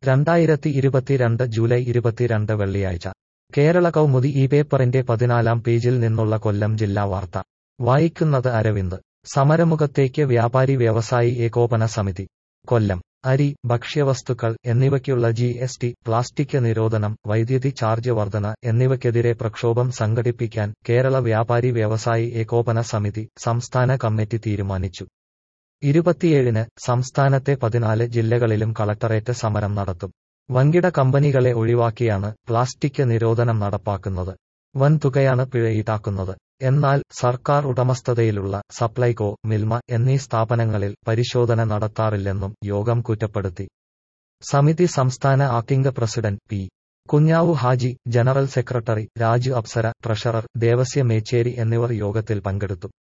രണ്ടായിരത്തി ഇരുപത്തിരണ്ട് ജൂലൈ ഇരുപത്തിരണ്ട് വെള്ളിയാഴ്ച കേരള കൗമുദി ഈ പേപ്പറിന്റെ പതിനാലാം പേജിൽ നിന്നുള്ള കൊല്ലം ജില്ലാ വാർത്ത വായിക്കുന്നത് അരവിന്ദ് സമരമുഖത്തേക്ക് വ്യാപാരി വ്യവസായി ഏകോപന സമിതി കൊല്ലം അരി ഭക്ഷ്യവസ്തുക്കൾ എന്നിവയ്ക്കുള്ള ജി എസ് ടി പ്ലാസ്റ്റിക് നിരോധനം വൈദ്യുതി ചാർജ് വർധന എന്നിവയ്ക്കെതിരെ പ്രക്ഷോഭം സംഘടിപ്പിക്കാൻ കേരള വ്യാപാരി വ്യവസായി ഏകോപന സമിതി സംസ്ഥാന കമ്മിറ്റി തീരുമാനിച്ചു ഇരുപത്തിയേഴിന് സംസ്ഥാനത്തെ പതിനാല് ജില്ലകളിലും കളക്ടറേറ്റ് സമരം നടത്തും വൻകിട കമ്പനികളെ ഒഴിവാക്കിയാണ് പ്ലാസ്റ്റിക് നിരോധനം നടപ്പാക്കുന്നത് വൻതുകയാണ് പിഴ ഈടാക്കുന്നത് എന്നാൽ സർക്കാർ ഉടമസ്ഥതയിലുള്ള സപ്ലൈകോ മിൽമ എന്നീ സ്ഥാപനങ്ങളിൽ പരിശോധന നടത്താറില്ലെന്നും യോഗം കുറ്റപ്പെടുത്തി സമിതി സംസ്ഥാന acting president P Kunhavu Haji general secretary Raju Apsara treasurer Devasya Mecheri എന്നിവർ യോഗത്തിൽ പങ്കെടുത്തു